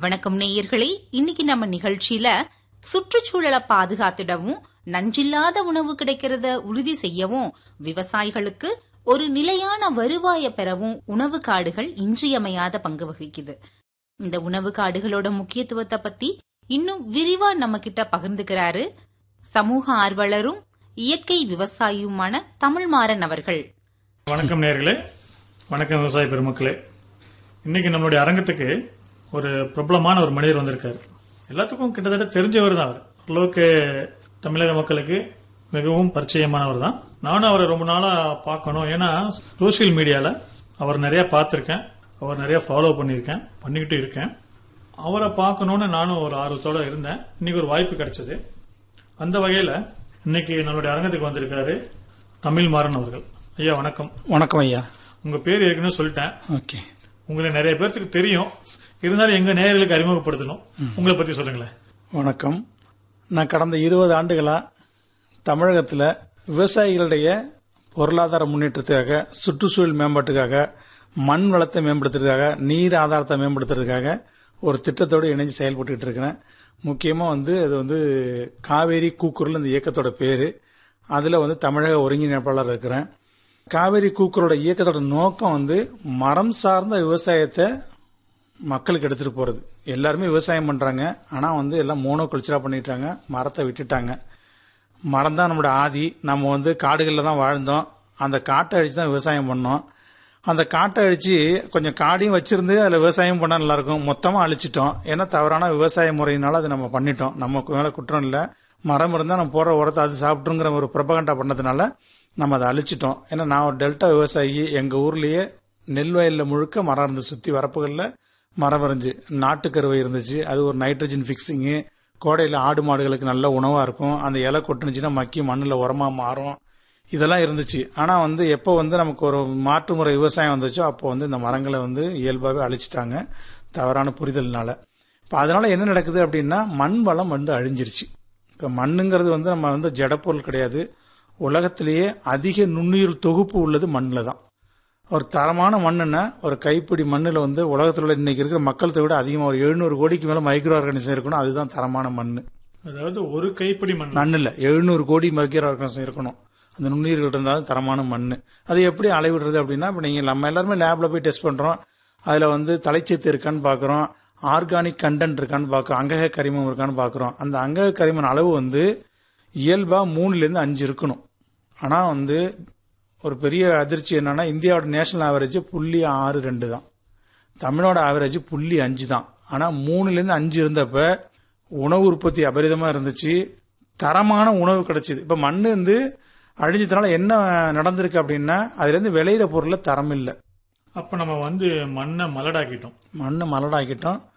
வணக்கம் நேயர்களே இன்னைக்கு நம்ம நிகழ்ச்சியில சுற்றுச்சூழலை பாதுகாத்திடவும் நஞ்சில்லாத உணவு கிடைக்கிறத உறுதி செய்யவும் விவசாயிகளுக்கு ஒரு நிலையான வருவாய பெறவும் உணவு காடுகள் இன்றியமையாத பங்கு வகிக்குது இந்த உணவு காடுகளோட முக்கியத்துவத்தை பத்தி இன்னும் விரிவா நம்ம கிட்ட பகிர்ந்துக்கிறாரு சமூக ஆர்வலரும் இயற்கை விவசாயியுமான தமிழ்மாறன் அவர்கள் வணக்கம் நேர்களே வணக்கம் விவசாய பெருமக்களே இன்னைக்கு நம்மளுடைய அரங்கத்துக்கு ஒரு பிரபலமான ஒரு மனிதர் வந்திருக்காரு எல்லாத்துக்கும் கிட்டத்தட்ட தெரிஞ்சவர் தான் அவர் ஓரளவுக்கு தமிழக மக்களுக்கு மிகவும் பரிச்சயமானவர் தான் நானும் அவரை ரொம்ப நாளா பார்க்கணும் ஏன்னா சோசியல் மீடியால அவர் நிறைய பார்த்திருக்கேன் அவர் நிறைய ஃபாலோ பண்ணியிருக்கேன் பண்ணிக்கிட்டு இருக்கேன் அவரை பார்க்கணும்னு நானும் ஒரு ஆர்வத்தோட இருந்தேன் இன்னைக்கு ஒரு வாய்ப்பு கிடைச்சது அந்த வகையில இன்னைக்கு நம்மளுடைய அரங்கத்துக்கு வந்திருக்காரு தமிழ் மாறன் அவர்கள் ஐயா வணக்கம் வணக்கம் ஐயா உங்க பேர் ஏற்கனவே சொல்லிட்டேன் ஓகே உங்களை நிறைய பேர்த்துக்கு தெரியும் இருந்தாலும் எங்க நேயர்களுக்கு அறிமுகப்படுத்தணும் உங்களை பத்தி சொல்லுங்களேன் வணக்கம் நான் கடந்த இருபது ஆண்டுகளா தமிழகத்தில் விவசாயிகளுடைய பொருளாதார முன்னேற்றத்துக்காக சுற்றுச்சூழல் மேம்பாட்டுக்காக மண் வளத்தை மேம்படுத்துறதுக்காக நீர் ஆதாரத்தை மேம்படுத்துறதுக்காக ஒரு திட்டத்தோடு இணைஞ்சு செயல்பட்டுக்கிட்டு இருக்கிறேன் முக்கியமாக வந்து அது வந்து காவேரி கூக்குரல் இந்த இயக்கத்தோட பேர் அதில் வந்து தமிழக ஒருங்கிணைப்பாளர் இருக்கிறேன் காவேரி கூக்குரலோட இயக்கத்தோட நோக்கம் வந்து மரம் சார்ந்த விவசாயத்தை மக்களுக்கு எடுத்துட்டு போறது எல்லாருமே விவசாயம் பண்றாங்க ஆனா வந்து எல்லாம் மோனோ கல்ச்சரா பண்ணிட்டாங்க மரத்தை விட்டுட்டாங்க மரம் தான் நம்மளோட ஆதி நம்ம வந்து காடுகளில் தான் வாழ்ந்தோம் அந்த காட்டை அழிச்சு தான் விவசாயம் பண்ணோம் அந்த காட்டை அழிச்சு கொஞ்சம் காடையும் வச்சிருந்து அதில் விவசாயம் பண்ணால் நல்லா இருக்கும் மொத்தமாக அழிச்சிட்டோம் ஏன்னா தவறான விவசாய முறையினால அதை நம்ம பண்ணிட்டோம் நம்ம மேலே குற்றம் இல்லை மரம் இருந்தால் நம்ம போடுற உரத்தை அது சாப்பிட்டுங்கிற ஒரு பிரபகண்டா பண்ணதுனால நம்ம அதை அழிச்சிட்டோம் ஏன்னா நான் ஒரு டெல்டா விவசாயி எங்கள் ஊர்லேயே நெல் வயலில் முழுக்க மரம் இருந்து சுற்றி வரப்புகளில் மரம் இருந்துச்சு நாட்டுக்கருவை இருந்துச்சு அது ஒரு நைட்ரஜன் ஃபிக்ஸிங்கு கோடையில் ஆடு மாடுகளுக்கு நல்ல உணவாக இருக்கும் அந்த இலை கொட்டுனுச்சுன்னா மக்கி மண்ணில் உரமாக மாறும் இதெல்லாம் இருந்துச்சு ஆனால் வந்து எப்போ வந்து நமக்கு ஒரு மாற்று முறை விவசாயம் வந்துச்சோ அப்போ வந்து இந்த மரங்களை வந்து இயல்பாகவே அழிச்சிட்டாங்க தவறான புரிதல்னால இப்போ அதனால என்ன நடக்குது அப்படின்னா மண் வளம் வந்து அழிஞ்சிருச்சு இப்போ மண்ணுங்கிறது வந்து நம்ம வந்து ஜடப்பொருள் கிடையாது உலகத்திலேயே அதிக நுண்ணுயிர் தொகுப்பு உள்ளது மண்ணில் தான் ஒரு தரமான மண்ணுன்னா ஒரு கைப்பிடி மண்ணில் வந்து உலகத்தில் உள்ள இன்னைக்கு இருக்கிற மக்களத்தை விட அதிகமாக ஒரு எழுநூறு கோடிக்கு மேலே மைக்ரோ ஆர்கானிசம் இருக்கணும் அதுதான் தரமான மண் அதாவது ஒரு கைப்பிடி மண் மண்ணில் எழுநூறு கோடி மைக்ரோ ஆர்கானிசம் இருக்கணும் அந்த நுண்ணுயிர்கள் இருந்தாலும் தரமான மண் அது எப்படி அளவிடுறது அப்படின்னா இப்போ நீங்கள் நம்ம எல்லாருமே லேபில் போய் டெஸ்ட் பண்ணுறோம் அதில் வந்து தலைச்சத்து இருக்கான்னு பார்க்குறோம் ஆர்கானிக் கண்டென்ட் இருக்கான்னு பார்க்குறோம் அங்கக கரிமம் இருக்கான்னு பார்க்குறோம் அந்த அங்கக கரிமன் அளவு வந்து இயல்பாக மூணுலேருந்து அஞ்சு இருக்கணும் ஆனால் வந்து ஒரு பெரிய அதிர்ச்சி என்னன்னா இந்தியாவோட நேஷனல் ஆவரேஜ் புள்ளி ஆறு ரெண்டு தான் தமிழோட ஆவரேஜ் புள்ளி அஞ்சு தான் ஆனால் மூணுலேருந்து அஞ்சு இருந்தப்ப உணவு உற்பத்தி அபரிதமாக இருந்துச்சு தரமான உணவு கிடைச்சிது இப்போ மண் வந்து அழிஞ்சதுனால என்ன நடந்திருக்கு அப்படின்னா அதுலேருந்து விளையிற பொருளில் தரம் இல்லை அப்ப நம்ம வந்து மண்ணை மலடாக்கிட்டோம் மண்ணை மலடாக்கிட்டோம்